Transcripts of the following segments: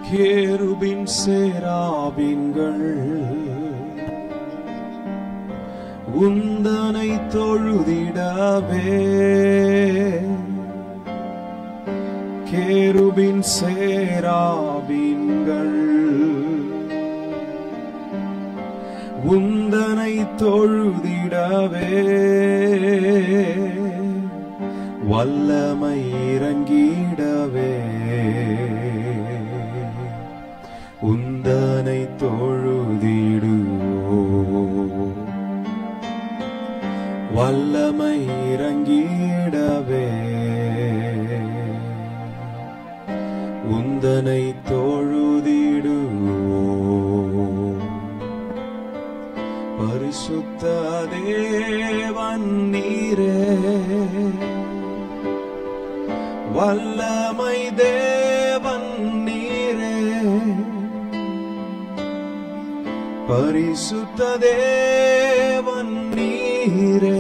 கேருபின் சேராபின்கள் உந்தனை தொழுதிடவே கேருபின் சேராபின்கள் உந்தனை தொழுதிடவே வல்லமை இறங்கிடவே உந்தனை தொழுதிடுவோ வல்லமை இறங்கிடவே உந்தனை தொழுதிடுவோ பரிசுத்த தேவன் நீரே வல்லமை தேவன் நீரே பரிசுத்த தேவன் நீரே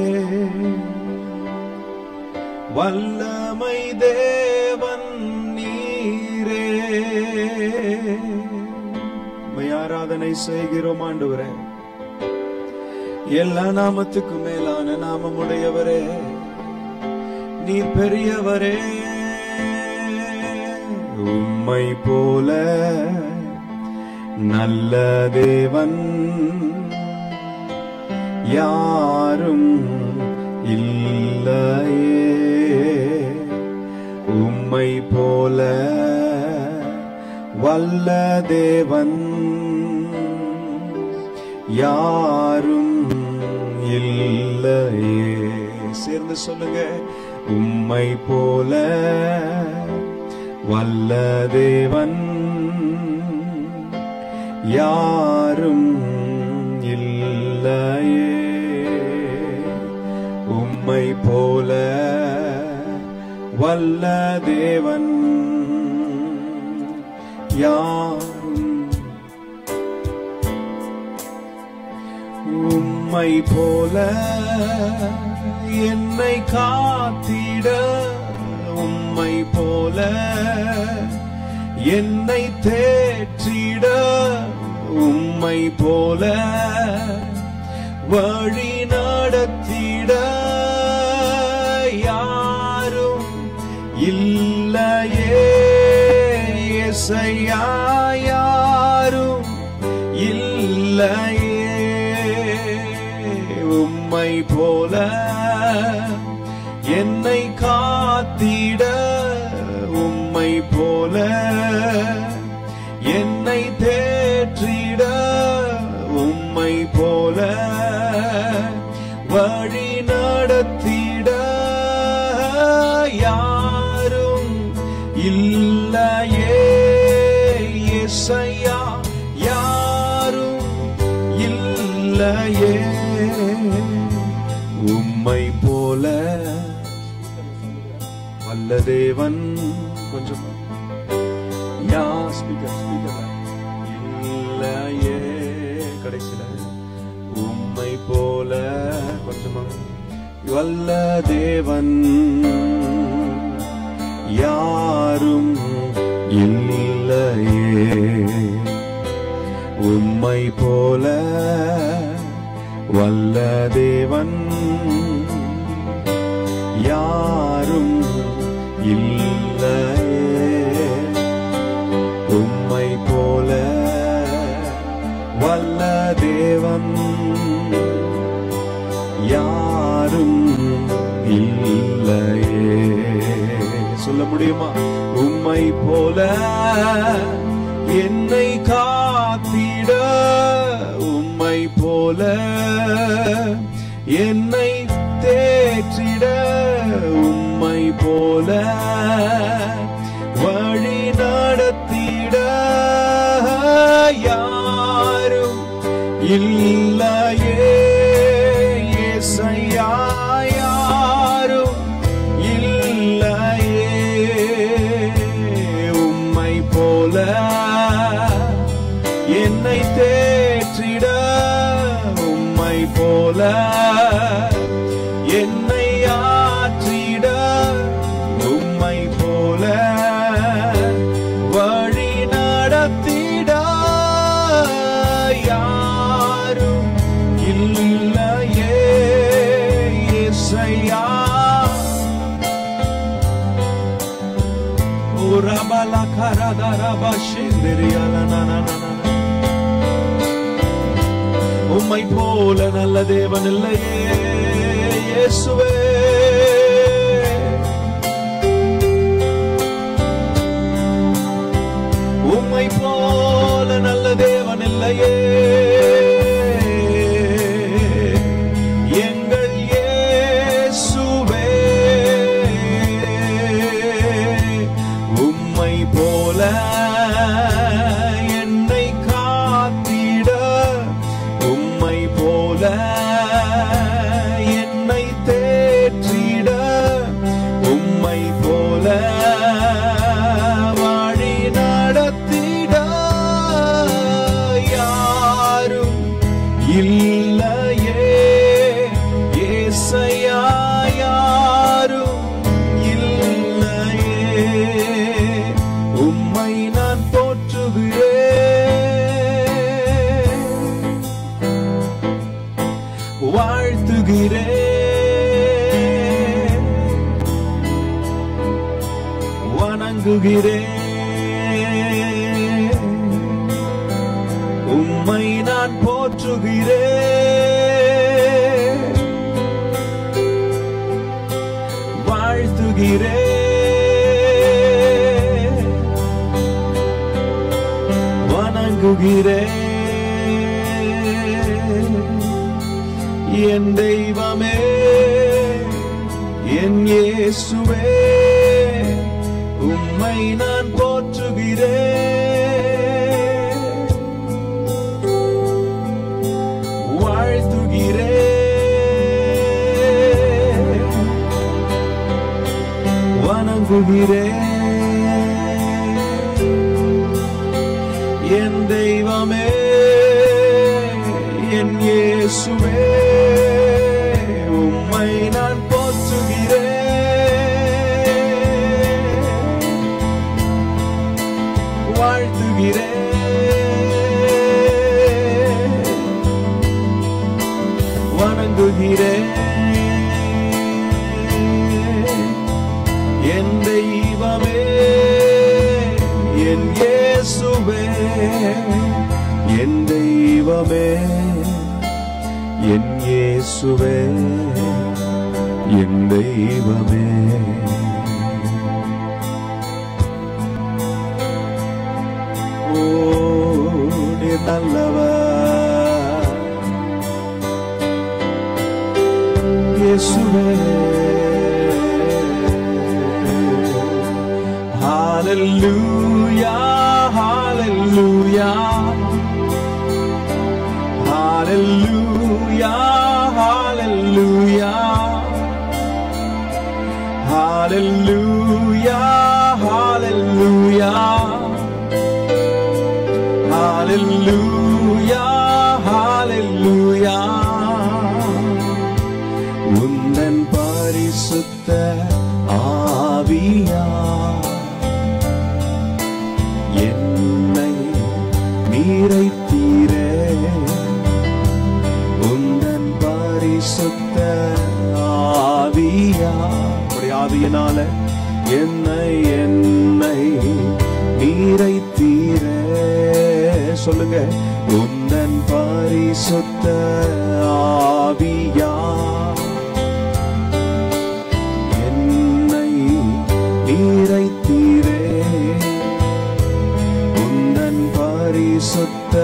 வல்லமை தேவன் நீரே உம்மை ஆராதனை செய்கிறோம் ஆண்டவரே எல்லா நாமத்துக்கும் மேலான நாமமுடையவரே நீர் பெரியவரே உம்மை போல நல்ல தேவன் யாரும் இல்லையே உம்மை போல வல்ல தேவன் யாரும் இல்லையே சேர்ந்து சொல்லுங்க உம்மை போல வல்ல தேவன் யாரும் இல்லையே உம்மை போல வல்ல தேவன் யாரும் உம்மை போல என்னை காத்திட உம்மை போல என்னை தேற்றிட உம்மை போல வழி நடத்திட யாரும் இல்லையே இசையா யாரும் இல்லையே உம்மை போல என்னை காத்திட உம்மை போல என்னை தேற்றிட உம்மை போல வழி நடத்திட யாரும் இல்லையே இசையா யாரும் இல்லையே உம்மை போல வல்ல தேவன் கொஞ்சம் யா ஸ்பீக்கர் ஸ்பீக்கர் இல்லையே கடைசியில உம்மை போல கொஞ்சமா வல்ல தேவன் யாரும் இல்லையே உம்மை போல வல்ல தேவன் யாரும் இல்லையே உம்மை போல வல்ல தேவன் யாரும் இல்லையே சொல்ல முடியுமா உம்மை போல என்னை காத்திட உம்மை போல என்னை தேற்றிட உம்மை போல வழி நடத்திட யாரும் இல்லையே இயேசையா யாரும் இல்லையே உம்மை போல என்னை தேற்றிட உம்மை போல என்னை ஆற்றிட உம்மை போல வழி நட ரபல கரதரப ஷேந்திரியல நனனன. உம்மை போல நல்ல தேவன் இல்லையே இயேசுவே உம்மை போல நல்ல தேவன் இல்லையே எங்கள் இயேசுவே உம்மை போல என்னை காத்திட உம்மை போல என்னை தேற்றிட உம்மை போல வழி நடத்திட யாரும் இல்லையே ஏசையா யாரும் இல்லையே உம்மை நான் போற்றுகிறேன் வாழ்த்துகிறேன் வணங்குகிறேன் உம்மை நான் போற்றுகிறேன் வாழ்த்துகிறேன் வணங்குகிறேன் என் தெய்வமே என் இயேசுவே உம்மை நான் போற்றுகிறேன் வாழ்த்துகிறேன் வணங்குகிறேன் என் தெய்வமே என் இயேசுவே உம்மை நான் போற்றுகிறேன் வாழ்த்துகிறேன் வணங்குகிறேன் என் தெய்வமே என் இயேசுவே என் தெய்வமே என் இயேசுவே என் தெய்வமே ஓ நீர் நல்லவர் இயேசுவே Hallelujah, hallelujah. Hallelujah, hallelujah. Hallelujah, hallelujah. Hallelujah, hallelujah. உந்தன் பரிசுத்த ஆவியா என்னை நீரைத்தீரே உந்தன் பரிசுத்த ஆவியா உடைய ஆவியினால என்னை என்னை நீரைத்தீரே சொல்லுங்க உந்தன் பரிசுத்த ஆவியா என்னை நீரைத்தீரே உந்தன் பரிசுத்த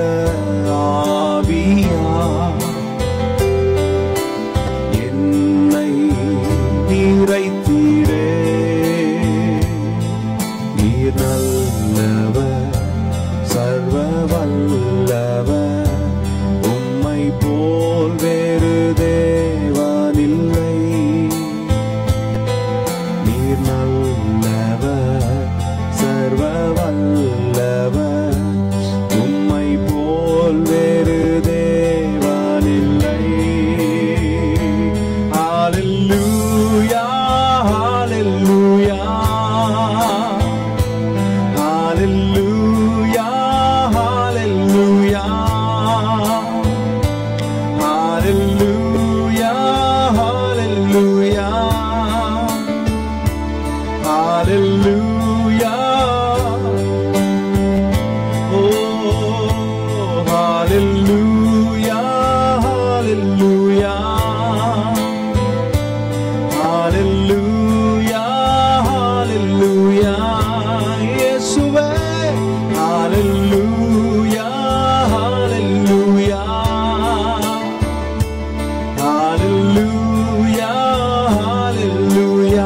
ஆவியா என்னை நீரைத்தீரே நீர் நல்லவர் சர்வ வல்லவர் உம்மை போல் வேறு தேவனில்லை நீர் நல்லவர் சர்வ வல்லவர் உம்மை போல் வேறு தேவனில்லை ஹalleluya ஹalleluya ஹalleluya ஹalleluya ஹalleluya ஹalleluya Hallelujah, இயேசுவே ஹalleluya ஹalleluya ஹalleluya ஹalleluya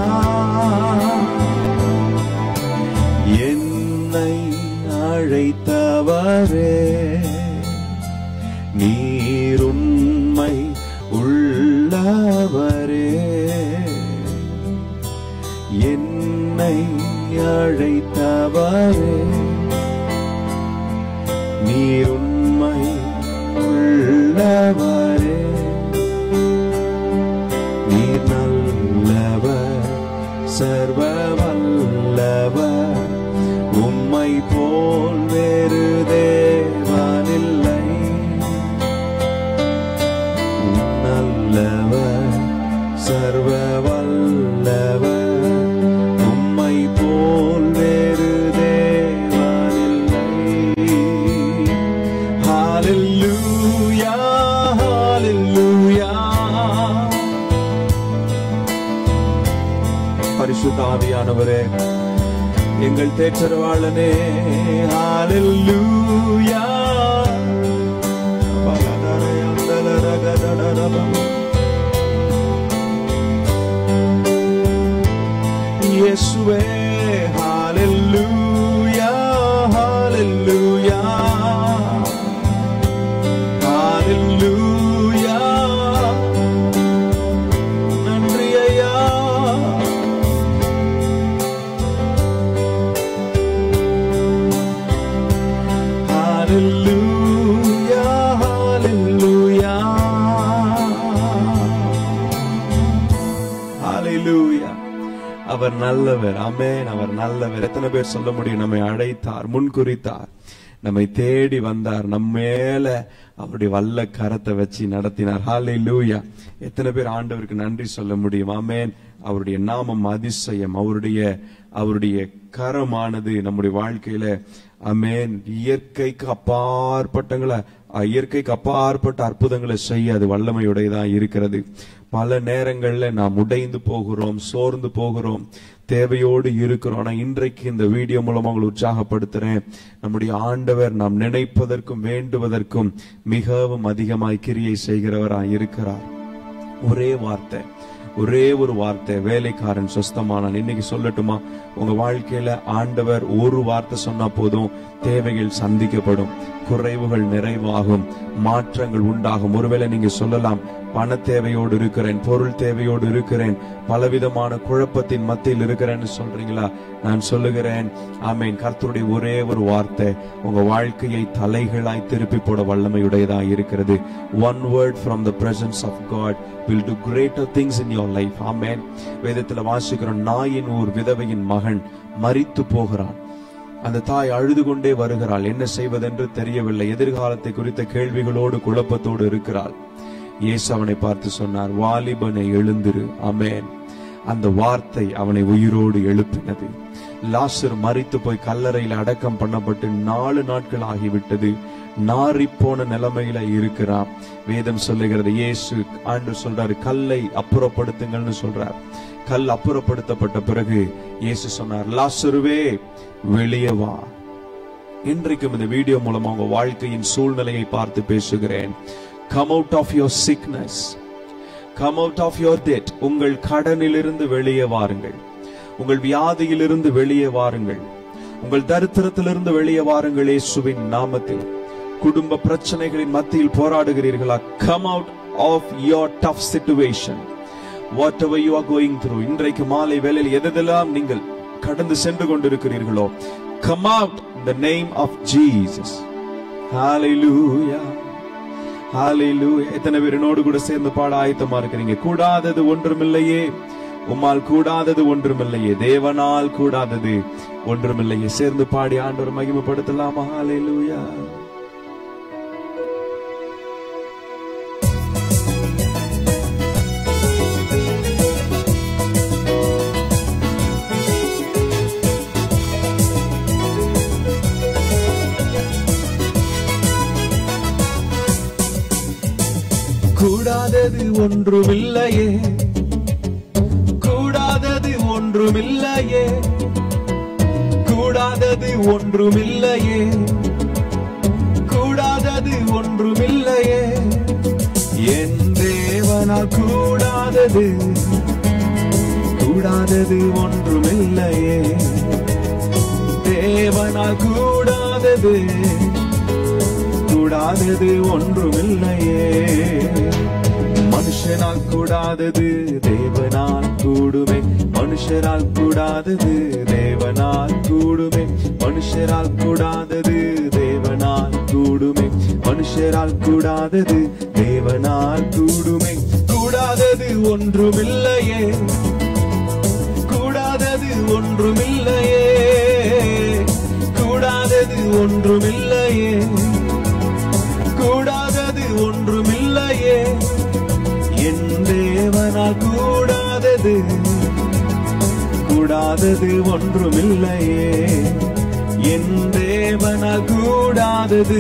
என்னை அழைத்தவரே நீருண்மை உள்ளவரே என்னை அழைத்தவரே நீருண்மை உள்ளவரே நீர் நல்லவர் சர்வ வல்லவர் உம்மை போல் வேறு தேவனில்லை நல்லவர் சர்வ வல்லவர் உம்மை போல் வேறு தேவனில்லை ஹalleluya ஹalleluya பரிசுத்த ஆவியானவரே எங்கள் தேற்றரவாளனே ஹalleluya இயேசுவே ஹalleluya ஹalleluya ஹalleluya நன்றி ஐயா ஹalleluya ஹalleluya ஹalleluya அவர் நல்லவர் ஆமென் அவர் நல்லவர் எத்தனை பேர் சொல்ல முடியும் நம்மை அழைத்தார் முன்குறித்தார் நம்மை தேடி வந்தார் நம்ம மேல அவருடைய வல்ல கரத்தை வச்சு நடத்தினார் ஹalleluya எத்தனை பேர் ஆண்டவருக்கு நன்றி சொல்ல முடியும் ஆமென் அவருடைய நாமம் அதிசயம் அவருடைய அவருடைய கரமானது நம்முடைய வாழ்க்கையில அமேன் இயற்கைக்கு அப்பாற்பட்டங்களை அஹ், இயற்கைக்கு அப்பாற்பட்ட அற்புதங்களை செய்ய அது வல்லமையுடையதா இருக்கிறது பல நேரங்கள்ல நாம் உடைந்து போகிறோம் சோர்ந்து போகிறோம் தேவையோடு இருக்கிறோம் ஆனா இன்றைக்கு இந்த வீடியோ மூலமா உங்களை உற்சாகப்படுத்துறேன் நம்முடைய ஆண்டவர் நாம் நினைப்பதற்கும் வேண்டுவதற்கும் மிகவும் அதிகமாய் கிரியை செய்கிறவராய் இருக்கிறார் ஒரே வார்த்தை ஒரே ஒரு வார்த்தை வேலைக்காரன் சொஸ்தமானான் இன்னைக்கு சொல்லட்டுமா உங்க வாழ்க்கையில ஆண்டவர் ஒரு வார்த்தை சொன்னா போதும் தேவைகள் சந்திக்கப்படும் குறைவுகள் நிறைவாகும் மாற்றங்கள் உண்டாகும் ஒருவேளை நீங்க சொல்லலாம் பண தேவையோடு இருக்கிறேன் பொருள் தேவையோடு இருக்கிறேன் பலவிதமான குழப்பத்தின் மத்தியில் இருக்கிறேன்னு சொல்றீங்களா நான் சொல்லுகிறேன் ஆமேன் கர்த்தருடைய ஒரே ஒரு வார்த்தை உங்க வாழ்க்கையை தலைகளாய் திருப்பி போட வல்லமையுடையதா இருக்கிறது one word from the presence of God will do greater things in your life amen வேதத்துல வாசிக்கிறோம் நாயின் ஊர் விதவையின் மகன் மரித்து போகிறான் அந்த தாய் அழுது கொண்டே வருகிறாள் என்ன செய்வதென்று தெரியவில்லை எதிர்காலத்தை குறித்த கேள்விகளோடு குழப்பத்தோடு இருக்கிறாள் இயேசு அவனை பார்த்து சொன்னார் வாலிபனை எழுந்திரு அமேன் அந்த வார்த்தை அவனை உயிரோடு எழுப்பினது லாசர் மரித்து போய் கல்லறையில் அடக்கம் பண்ணப்பட்டு நாலு நாட்கள் ஆகிவிட்டது நாறி போன நிலைமையில இருக்கிறான் வேதம் சொல்லுகிறது இயேசு ஆண்டு சொல்றாரு கல்லை அப்புறப்படுத்துங்கள்னு சொல்றார் கல் அப்புறப்படுத்தப்பட்ட பிறகு இயேசு சொன்னார் லாசருவே வெளியே வா இன்றைக்கும் இந்த வீடியோ மூலமா உங்க வாழ்க்கையின் சூழ்நிலையை பார்த்து பேசுகிறேன் come out of your sickness come out of your debt உங்கள் கடனிலிருந்து வெளியே வாருங்கள் உங்கள் வியாதியிலிருந்து வெளியே வாருங்கள் உங்கள் தரித்திரத்திலிருந்து வெளியே வாருங்கள் இயேசுவின் நாமத்தில் குடும்ப பிரச்சனைகளின் மத்தியில் போராடுகிறீர்களா come out of your tough situation whatever you are going through இன்றைக்கு மாலை வேளையில் எதெல்லாம் நீங்கள் கடந்து சென்று கொண்டிருக்கிறீர்களோ come out in the name of Jesus hallelujah hallelujah எத்தனை பேர் என்னோடு கூட சேர்ந்து பாட ஆயத்தமா இருக்கிறீங்க கூடாதது ஒன்றுமில்லையே உம்மால் கூடாதது ஒன்றுமில்லையே தேவனால் கூடாதது ஒன்றுமில்லையே சேர்ந்து பாடி ஆண்டவர் மகிமைப்படுத்தலாமா ஹalleluya கூடாதது ஒன்றுமில்லையே கூடாதது ஒன்றுமில்லையே கூடாதது கூடாதது ஒன்றுமில்லையே கூடாதது ஒன்றுமில்லையே என் தேவனால் கூடாதது கூடாதது ஒன்றுமில்லையே தேவனால் கூடாதது கூடாதது ஒன்றுமில்லையே மனுஷனால் கூடாதது தேவனால் கூடுமே மனுஷரால் கூடாதது தேவனால் கூடுமே மனுஷரால் கூடாதது தேவனால் கூடுமே மனுஷரால் கூடாதது தேவனால் கூடுமே கூடாதது ஒன்றுமில்லையே கூடாதது ஒன்றுமில்லையே கூடாதது ஒன்றுமில்லையே கூடாதது ஒன்றுமில்லையே என் தேவனால் கூடாதது கூடாதது ஒன்றுமில்லையே என் தேவனால் கூடாதது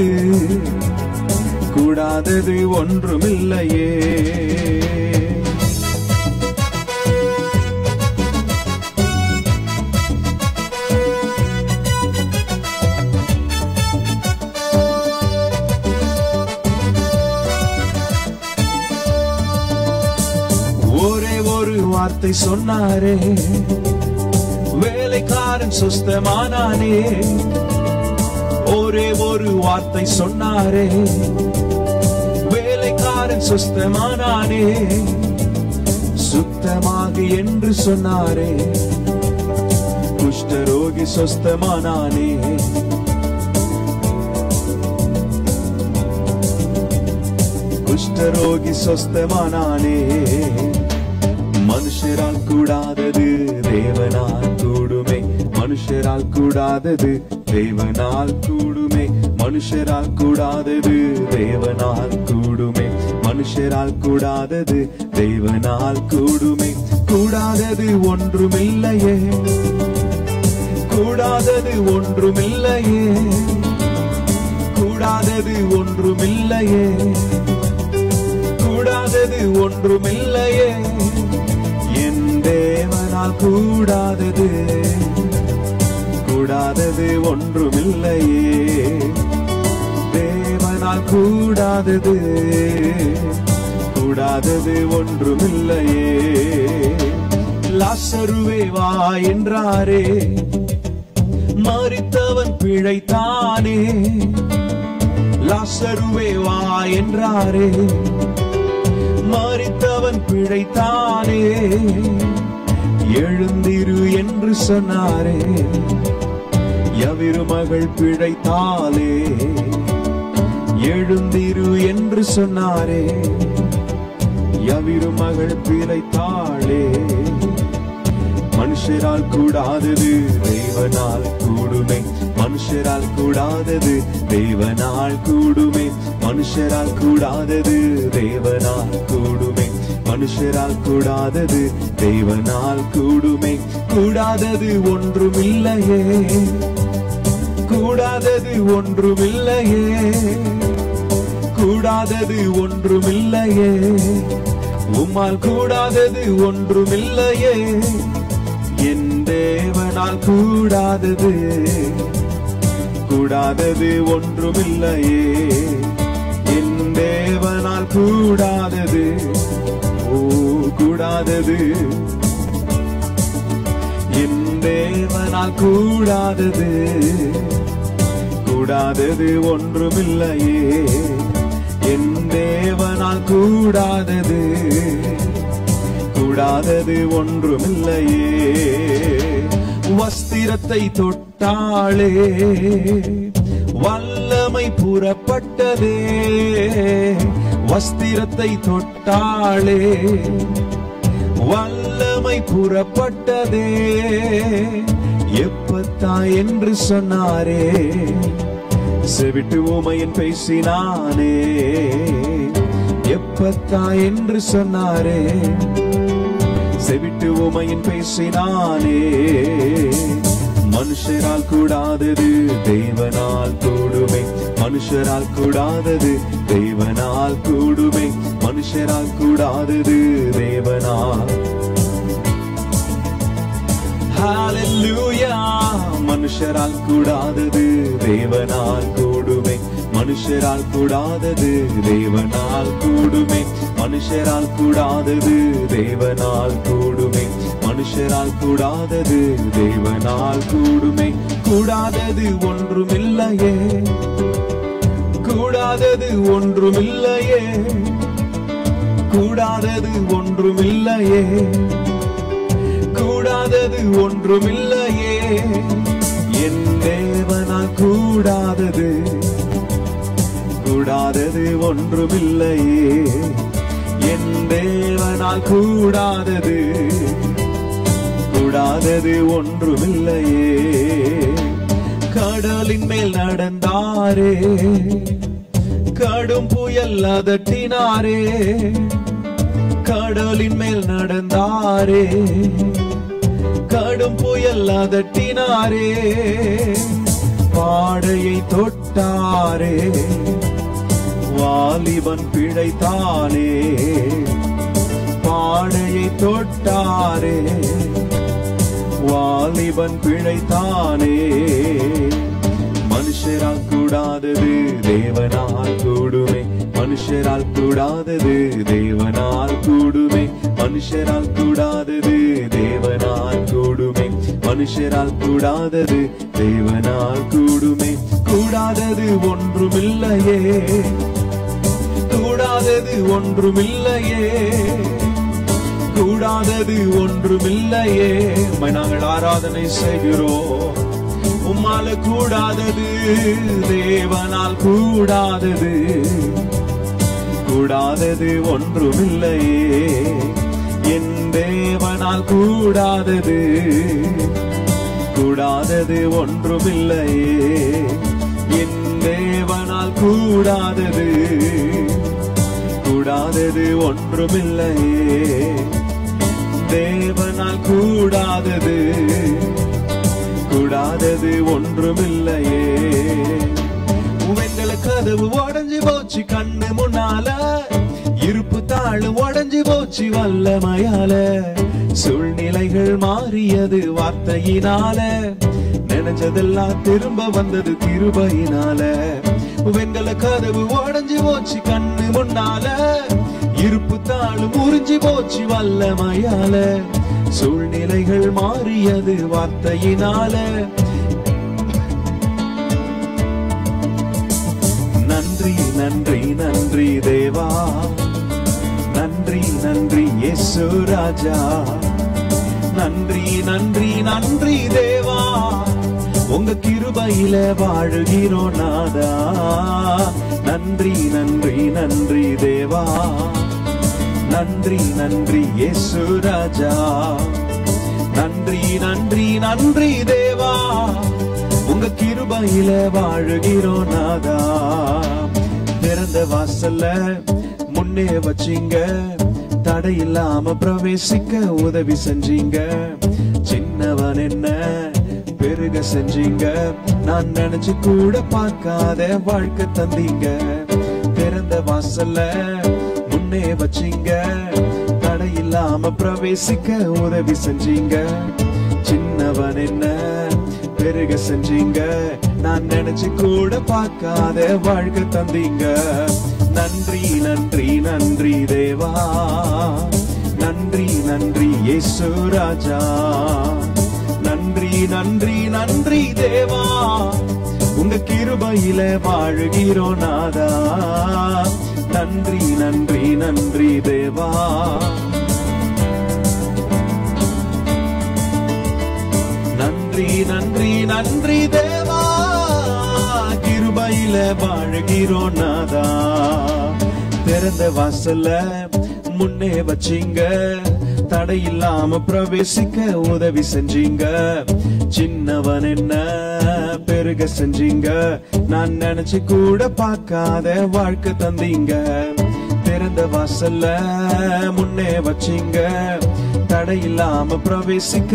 கூடாதது ஒன்றுமில்லையே ஒரே ஒரு வார்த்தை சொன்னாரே வேலைக்காரன் சுஸ்தமானானே ஒரே ஒரு வார்த்தை சொன்னாரே வேலைக்காரன் சுஸ்தமானானே சுத்தமாக என்று சொன்னாரே குஷ்டரோகி சுஸ்தமானானே குஷ்டரோகி சொஸ்தமானானே மனுஷரால் கூடாதது தேவனால் கூடுமே மனுஷரால் கூடாதது தேவனால் கூடுமே மனுஷரால் கூடாதது தேவனால் கூடுமே மனுஷரால் கூடாதது தேவனால் கூடுமே கூடாதது ஒன்றுமில்லையே கூடாதது ஒன்றுமில்லையே கூடாதது ஒன்றுமில்லையே கூடாதது ஒன்றுமில்லையே என் தேவனால் கூடாதது கூடாதது ஒன்றுமில்லையே தேவனால் கூடாதது கூடாதது ஒன்றுமில்லையே லாசருவே வா என்றாரே மறித்தவன் பிழைத்தானே லாசருவே வா என்றாரே மறித்தவன் பிழைத்தானே எழுந்திரு என்று சொன்னாரே எவிருமகள் பிழைத்தாலே எழுந்திரு என்று சொன்னாரே எவிருமகள் பிழைத்தாளே மனுஷரால் கூடாதது தேவனால் கூடுமே மனுஷரால் கூடாதது தேவனால் கூடுமே மனுஷரால் கூடாதது தேவனால் கூடுமே மனுஷரால் கூடாதது தேவனால் கூடுமே கூடாதது ஒன்றுமில்லையே கூடாதது ஒன்றுமில்லையே கூடாதது ஒன்றுமில்லையே உம்மால் கூடாதது ஒன்றுமில்லையே என் தேவனால் கூடாதது கூடாதது ஒன்றுமில்லையே என் தேவனால் கூடாதது ஓ கூடாதது என் தேவனால் கூடாதது கூடாதது ஒன்றுமில்லையே என் தேவனால் கூடாதது கூடாதது ஒன்றுமில்லையே வஸ்திரத்தை தொட்டாளே வல்லமை புறப்பட்டதே வஸ்திரத்தை தொட்டாளே வல்லமை புறப்பட்டதே எப்பத்தா என்று சொன்னாரே செவிட்டு ஊமையன் பேசினானே எப்பத்தா என்று சொன்னாரே செவிட்டு ஊமையன் பேசினானே மனுஷரால் கூடாதது தேவனால் கூடுமே மனுஷரால் கூடாதது தேவனால் கூடுமே மனுஷரால் கூடாதது தேவனால் ஹalleluya மனுஷரால் கூடாதது தேவனால் கூடுமே மனுஷரால் கூடாதது தேவனால் கூடுமே மனுஷரால் கூடாதது தேவனால் கூடுமே மனுஷரால் கூடாதது தேவனால் கூடுமே கூடாதது ஒன்றுமில்லையே கூடாதது ஒன்றுமில்லையே கூடாதது ஒன்றுமில்லையே கூடாதது ஒன்றுமில்லையே என் தேவனால் கூடாதது கூடாதது ஒன்றுமில்லையே என் தேவனால் கூடாதது கூடாதது ஒன்றுமில்லையே கடலின் மேல் நடந்தாரே கடும் புயல் அதட்டினாரே கடலின் மேல் நடந்தாரே கடும் புயல் அதட்டினாரே பாடையை தொட்டாரே வாலிபன் பிழைத்தானே பாடையை தொட்டாரே வாலிபன் பிழைத்தானே மனுஷரால் கூடாதது தேவனால் கூடுமே மனுஷரால் கூடாதது தேவனால் கூடுமே மனுஷரால் கூடாதது தேவனால் கூடுமே மனுஷரால் கூடாதது தேவனால் கூடுமே கூடாதது ஒன்றுமில்லையே கூடாதது ஒன்றுமில்லையே கூடாதது ஒன்றுமில்லையே உம்மை நாங்கள் ஆராதனை செய்கிறோம் உம்மால கூடாதது தேவனால் கூடாதது கூடாதது ஒன்றுமில்லையே என் தேவனால் கூடாதது கூடாதது ஒன்றுமில்லையே என் தேவனால் கூடாதது கூடாதது ஒன்றுமில்லையே தேவனால் கூடாதது கூடாதது ஒன்றுமில்லையே உவெங்கல கதவு உடஞ்சு போச்சு கண்ணு முன்னால இருப்பு தாழ் உடஞ்சு போச்சு வல்லமையால சூழ்நிலைகள் மாறியது வார்த்தையினால நினைச்சதெல்லாம் திரும்ப வந்தது கிருபையினால வெங்கல கதவு உடஞ்சு போச்சு கண்ணு முன்னால இருப்பு தாழ் முறிஞ்சு போச்சு வல்லமையால சூழ்நிலைகள் மாறியது வார்த்தையினால நன்றி நன்றி நன்றி தேவா நன்றி நன்றி இயேசு ராஜா நன்றி நன்றி நன்றி தேவா உங்க கிருபையில வாழுகிறோம் நாதா நன்றி நன்றி நன்றி தேவா நன்றி நன்றி இயேசு ராஜா நன்றி நன்றி நன்றி தேவா உங்க கிருபையில வாழுகிறோம் நாதா திறந்த வாசல்ல முன்னே வச்சீங்க தடை இல்லாம பிரவேசிக்க உதவி செஞ்சீங்க சின்னவன் என்ன பெருக செஞ்சீங்க நான் நினைச்சு கூட பார்க்காத வாழ்க்கை தந்தீங்க திறந்த வாசல்ல முன்னே வச்சீங்க தடை இல்லாம பிரவேசிக்க உதவி செஞ்சீங்க சின்னவன் என்ன பெருக செஞ்சீங்க நான் நினைச்சு கூட பார்க்காத வாழ்க்கை தந்தீங்க நன்றி நன்றி நன்றி தேவா நன்றி நன்றி இயேசு ராஜா நன்றி நன்றி நன்றி தேவா உங்க கிருபையில வாழுகிறோம் நாதா நன்றி நன்றி நன்றி தேவா நன்றி நன்றி நன்றி தேவா கிருபையில வாழுகிறோம் நாதா திறந்த வாசல்ல முன்னே வச்சீங்க தடை இல்லாம பிரவேசிக்க உதவி செஞ்சீங்க சின்னவன் என்ன பெருக செஞ்சீங்க நான் நினைச்சு கூட பார்க்காத வாழ்க்கை தந்தீங்க திறந்த வாசல்ல முன்னே வச்சீங்க தடை இல்லாம பிரவேசிக்க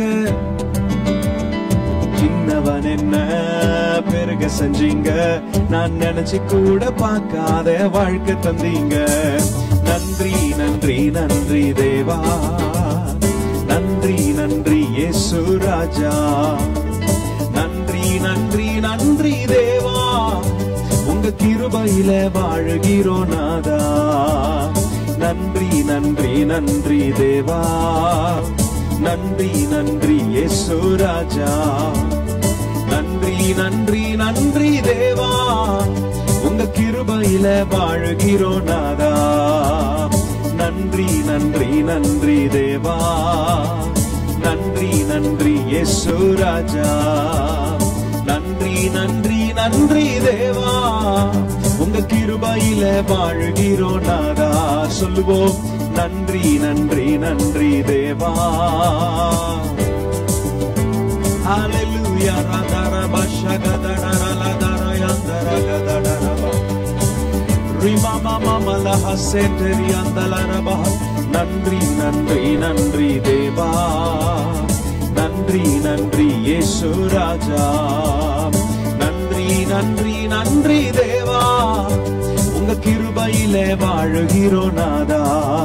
சின்னவன் என்ன பெருக செஞ்சீங்க நான் நினைச்சு கூட பார்க்காத வாழ்க்கை தந்தீங்க நன்றி நன்றி நன்றி தேவா நன்றி நன்றி இயேசு ராஜா நன்றி நன்றி நன்றி தேவா உங்க கிருபையில வாழுகிறோம் நாதா நன்றி நன்றி நன்றி தேவா நன்றி நன்றி இயேசு ராஜா நன்றி நன்றி நன்றி தேவா உங்க கிருபையில வாழுகிறோம் நாதா நன்றி நன்றி நன்றி தேவா நன்றி நன்றி இயேசு ராஜா நன்றி நன்றி நன்றி தேவா உங்க கிருபையில வாழுகிறோம் நாதா சொல்லுவோம் நன்றி நன்றி நன்றி தேவா Hallelujah. Radaraba shagadarala yandaragadaraba. Rimama mama laha seteri andalaraba. நன்றி நன்றி நன்றி தேவா நன்றி நன்றி இயேசு ராஜா நன்றி நன்றி நன்றி தேவா உங்க கிருபையில வாழுகிறோம் நாதா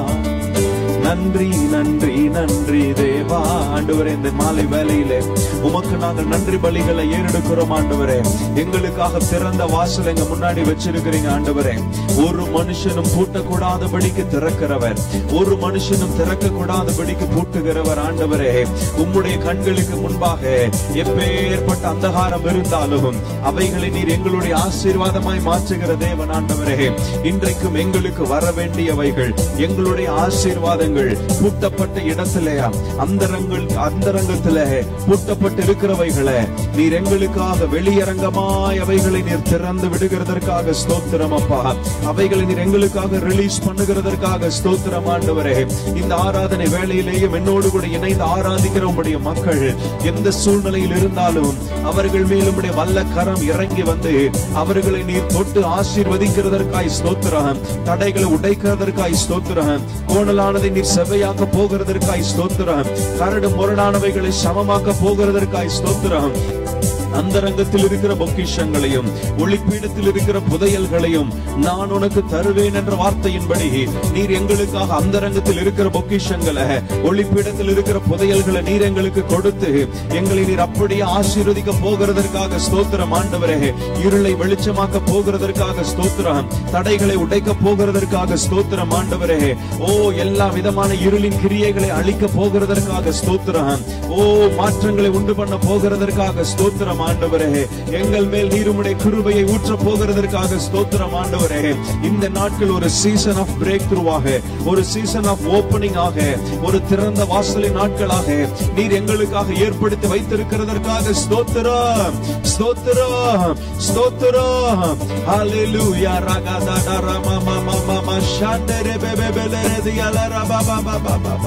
நன்றி நன்றி நன்றி தேவா ஆண்டவரே இந்த மாலை வேலையிலே உமக்கு நாங்கள் நன்றி பலிகளை ஏறெடுக்கிறோம் ஆண்டவரே எங்களுக்காக திறந்த வாசல் எங்க முன்னாடி வச்சிருக்கிறீங்க ஆண்டவரே ஒரு மனுஷனும் பூட்டக்கூடாதபடிக்கு திறக்கிறவர் ஒரு மனுஷனும் திறக்க கூடாதபடிக்கு பூட்டுகிறவர் ஆண்டவரே உம்முடைய கண்களுக்கு முன்பாக எப்பேற்பட்ட அந்தகாரம் இருந்தாலும் அவைகளை நீர் எங்களுடைய ஆசீர்வாதமாய் மாற்றுகிற தேவன் ஆண்டவரே இன்றைக்கும் எங்களுக்கு வர வேண்டியவைகள் எங்களுடைய ஆசீர்வாதங்கள் பூட்டப்பட்ட இடத்திலே அந்தரங்கள் அந்தரங்கத்திலே பூட்டப்பட்டு இருக்கிறவைகளை நீர் எங்களுக்காக வெளியரங்கமாய் அவைகளை நீர் திறந்து விடுகிறதற்காக ஸ்தோத்திரம் அப்பா அவைகளை நீர் எங்களுக்காக ரிலீஸ் பண்ணுகிறதற்காக ஸ்தோத்திரம் ஆண்டவரே இந்த ஆராதனை வேளையிலேயும் என்னோடு கூட இணைந்து ஆராதிக்கிற உம்முடைய மக்கள் எந்த சூழ்நிலையில் இருந்தாலும் அவர்கள் மேல் உம்முடைய வல்ல கரம் இறங்கி வந்து அவர்களை நீர் தொட்டு ஆசீர்வதிக்கிறதற்காய் ஸ்தோத்திரம் தடைகளை உடைக்கிறதற்காய் ஸ்தோத்திரம் கோணலானதை நீர் செவ்வையாக்க போகிறதற்காய் ஸ்தோத்திரம் கரடு முரடானவைகளை சமமாக்க போகிறதற்காய் ஸ்தோத்திரம் அந்தரங்கத்தில் இருக்கிற பொக்கிஷங்களையும் ஒளிப்பீடத்தில் இருக்கிற புதையல்களையும் நான் உனக்கு தருவேன் என்ற வார்த்தையின்படி நீர் எங்களுக்காக அந்தரங்கத்தில் இருக்கிற பொக்கிஷங்களை ஒளிப்பீடத்தில் இருக்கிற புதையல்களை நீர் எங்களுக்கு கொடுத்து எங்களை நீர் அப்படியே ஆசீர்வதிக்க போகிறதற்காக ஸ்தோத்திரம் ஆண்டவரே இருளை வெளிச்சமாக்க போகிறதற்காக ஸ்தோத்திரம் தடைகளை உடைக்க போகிறதற்காக ஸ்தோத்திரம் ஆண்டவரே ஓ எல்லா விதமான இருளின் கிரியைகளை அழிக்க போகிறதற்காக ஸ்தோத்திரம் ஓ மாற்றங்களை உண்டு பண்ண போகிறதற்காக ஸ்தோத்திரம் ஆண்டவரே எங்கள் மேல் நீருமுடைய கிருபையை ஊற்ற போகிறதற்காக ஸ்தோத்திரம் ஆண்டவரே இந்த நாட்கள் ஒரு சீசன் ஆஃப் பிரேக் த்ரூவாக ஒரு சீசன் ஆஃப் ஓப்பனிங் ஆக ஒரு திறந்த வாசலின் நாட்களாக நீர் எங்களுக்காக ஏற்படுத்தி வைத்திருக்கிறதற்காக ஸ்தோத்திரம் ஸ்தோத்திரம் ஸ்தோத்திரம் ஹalleluya ரகதா ரம மம மம ஷாண்டரே பெபே பெலரே தியல ரப பப பப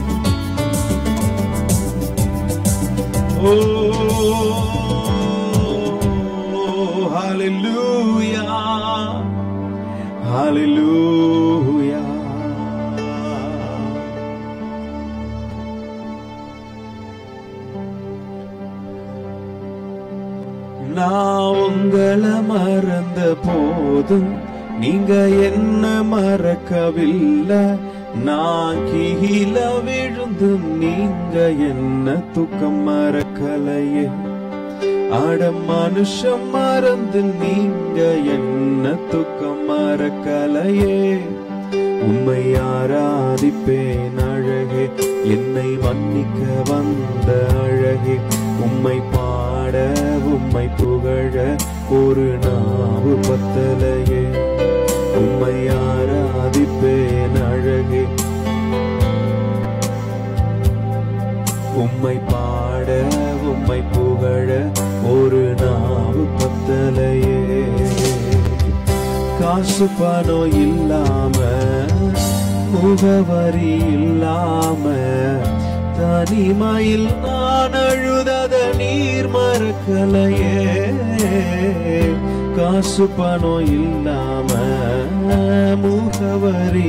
Oh, hallelujah. Hallelujah. நான் உங்களை மறந்த போதும் நீங்க என்ன மறக்கவில்லை நான் கீழ விழுந்தும் நீங்க என்ன துக்கம் மறக்கலையே அட மனுஷம் மறந்து நீங்க என்ன துக்கம் மறக்கலையே உம்மை ஆராதிப்பேன் அழகே என்னை மன்னிக்க வந்த அழகே உம்மை பாட உம்மை புகழ ஒரு நாவு பத்தலையே உம்மை ஆராதிப்பேன் அழகே உம்மை பாட உம்மை புகழ ஒரு நாவு பத்தலையே காசு பணம் இல்லாம முகவரி இல்லாம தனிமையில் நான் அழுதத நீர் மறக்கலையே காசு பணம் இல்லாம முகவரி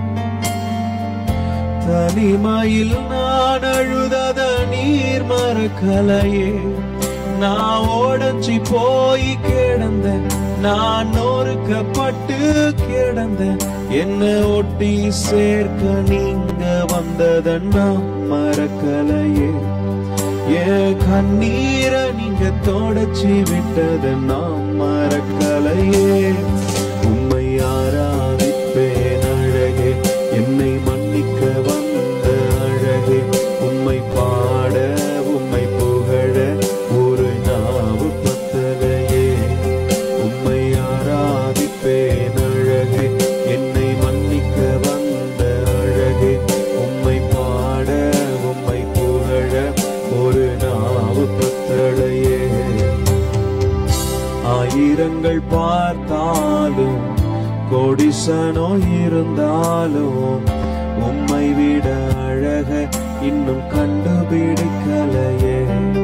தனிமையில் நான் அழுதத நீர் மறக்கலையே நான் ஓடஞ்சி போய் கிடந்த நான் நொறுக்கப்பட்டு கிடந்த என்ன ஒட்டி சேர்க்க நீங்க வந்தத நான் மறக்கலையே என் கண்ணீரை நீங்க தொடச்சி விட்டது நாம் மறக்கலையே உம்மை ஆராதிப்பேன் அழகே என்னை மன்னிக்க வந்த அழகே உம்மை பாட உம்மை புகழ ஒரு நாவு பத்தலையே உம்மை ஆராதிப்பேன் அழகே என்னை மன்னிக்க வந்த அழகே உம்மை பாட உம்மை புகழ ஒரு நாவு பத்தலையே ஆயிரங்கள் பார்த்தாலும் கோடிசனோ இருந்தாலும் உம்மை விட அழக இன்னும் கண்டுபிடிக்கலையே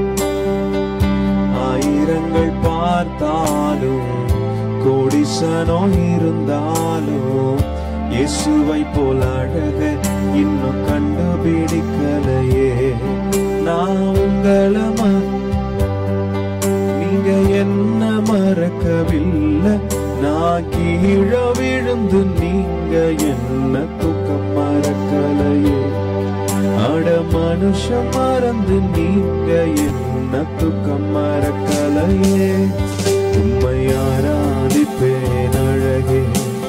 ஆயிரங்கள் பார்த்தாலும் கோடிசனோ இருந்தாலும் இயேசுவை போல அழக இன்னும் கண்டுபிடிக்கலையே நான் உங்களை ம- நீங்க என்ன மறக்கவில்லை நான் கீழ விழுந்து நீங்க என்ன தூக்கம் மறக்கலையே அட மனுஷன் மறந்து நீங்க என்ன தூக்கம் மறக்கலையே உம்மை ஆராதிப்பேன் அழகே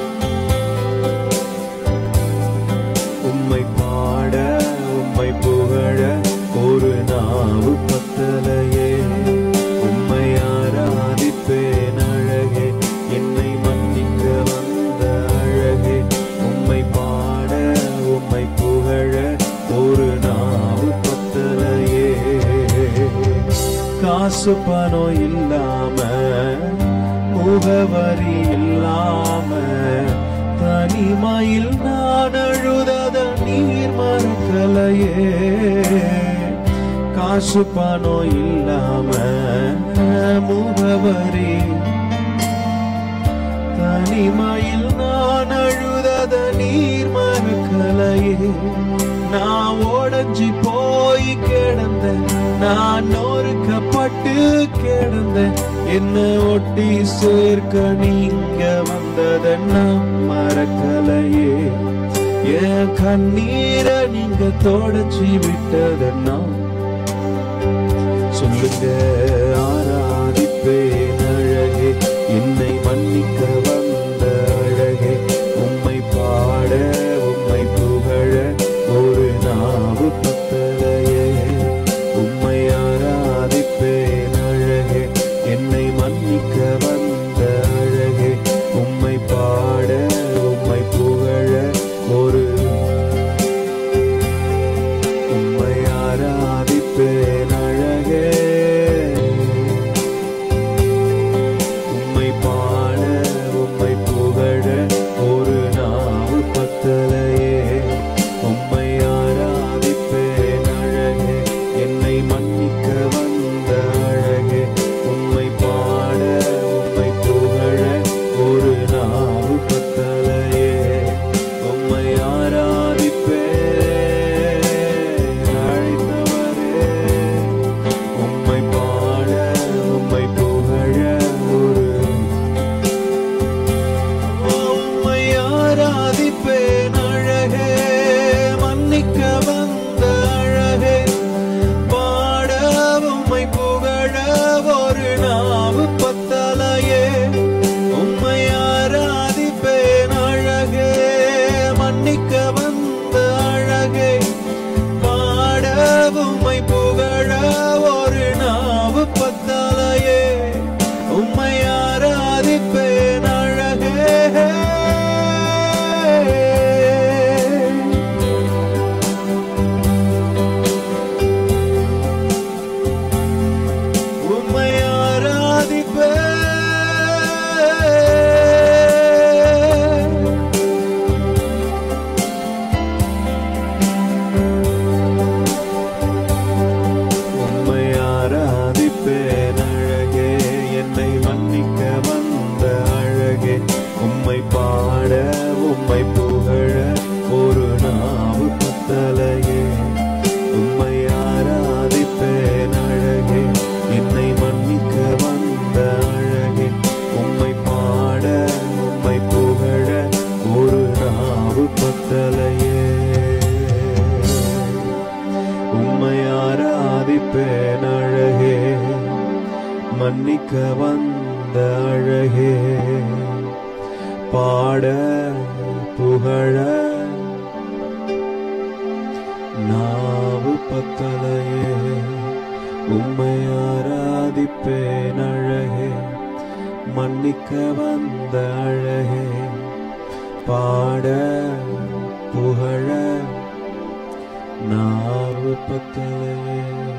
உம்மை பாட உம்மை புகழ ஒரு நாவு பத்தலையே உம்மை ஆராதிப்பேன் அழகே என்னை மன்னிக்க வந்த அழகே உம்மை பாட உம்மை புகழ ஒரு நாவு பத்தலையே காசு பணம் இல்லாம முகவரி இல்லாம தனிமையில் நான் அழுதத நீர் மறக்கலையே காசு பணம் இல்லாம முகவரி தனிமையில் நான் அழுதத நீர் மறக்கலையே நான் உடஞ்சி போய் கிடந்த நான் நொறுக்கப்பட்டு கிடந்த என்ன ஒட்டி சேர்க்க நீங்க வந்தத நான் மறக்கலையே என் கண்ணீரை நீங்க தொடச்சி விட்டத நான் சொல்லுங்க ஆராதிப்பேன் அழகே என்னை மன்னிக்க வந்த அழகே உம்மை பாட உம்மை புகழ ஒரு நாவு பத்தலையே உம்மை ஆராதிப்பேன் அழகே என்னை மன்னிக்க வந்த அழகே உம்மை பாட உம்மை புகழ ஒரு உம்மை ஆராதிப்பேன் அழகே உம்மை பாட உம்மை புகழ ஒரு நாவு பத்தலையே உம்மை ஆராதிப்பேன் அழகே என்னை மன்னிக்க வந்த அழகே உம்மை பாட வந்த அழகே பாட புகழ நாவு பத்தலையே உம்மை ஆராதிப்பேன் அழகே மன்னிக்க வந்த அழகே பாட புகழ நாவு பத்தலையே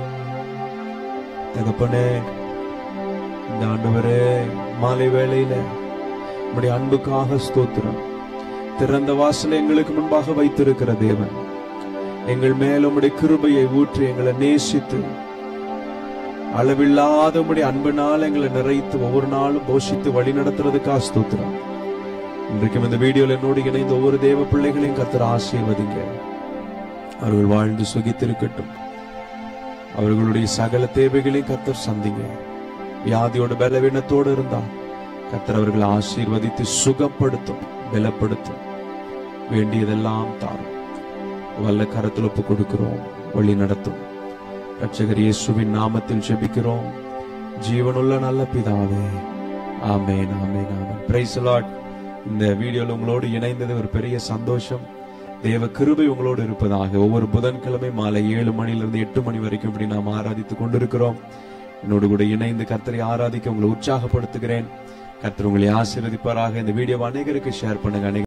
தகப்பனே இந்த ஆண்டவரே மாலை வேளையில உம்முடைய அன்புக்காக ஸ்தோத்திரம் திறந்த வாசலை எங்களுக்கு முன்பாக வைத்திருக்கிற தேவன் எங்கள் மேல் உம்முடைய கிருபையை ஊற்றி எங்களை நேசித்து அளவில்லாத உம்முடைய அன்பினால் எங்களை நிறைத்து ஒவ்வொரு நாளும் போஷித்து வழி நடத்துறதுக்காக ஸ்தோத்திரம் இன்றைக்கும் இந்த வீடியோல என்னோடு இணைந்த ஒவ்வொரு தேவ பிள்ளைகளையும் கத்தர் ஆசீர்வதிங்க அவர்கள் வாழ்ந்து சுகித்திருக்கட்டும் அவர்களுடைய சகல தேவைகளையும் கத்தர் சந்திங்க வியாதியோட பலவீனத்தோடு இருந்தா கத்தர் அவர்களை ஆசீர்வதித்து சுகப்படுத்தும் பலப்படுத்தும் வேண்டியதெல்லாம் தாரும் வல்ல கரத்தில் ஒப்பு கொடுக்கிறோம் வழி நடத்தும் ரட்சகர் இயேசுவின் நாமத்தில் ஜெபிக்கிறோம் ஜீவனுள்ள நல்ல பிதாவே ஆமென் ஆமென் ஆமென் பிரைஸ் லார்ட் இந்த வீடியோல உங்களோடு இணைந்தது ஒரு பெரிய சந்தோஷம் தேவ கிருபை உங்களோடு இருப்பதாக ஒவ்வொரு புதன்கிழமை மாலை ஏழு மணிலிருந்து எட்டு மணி வரைக்கும் இப்படி நாம் ஆராதித்துக் கொண்டிருக்கிறோம் என்னோடு கூட இணைந்து கர்த்தரை ஆராதிக்க உங்களை உற்சாகப்படுத்துகிறேன் கர்த்தர் உங்களை ஆசீர்வதிப்பாராக இந்த வீடியோவை அநேகருக்கு ஷேர் பண்ணுங்க அநேக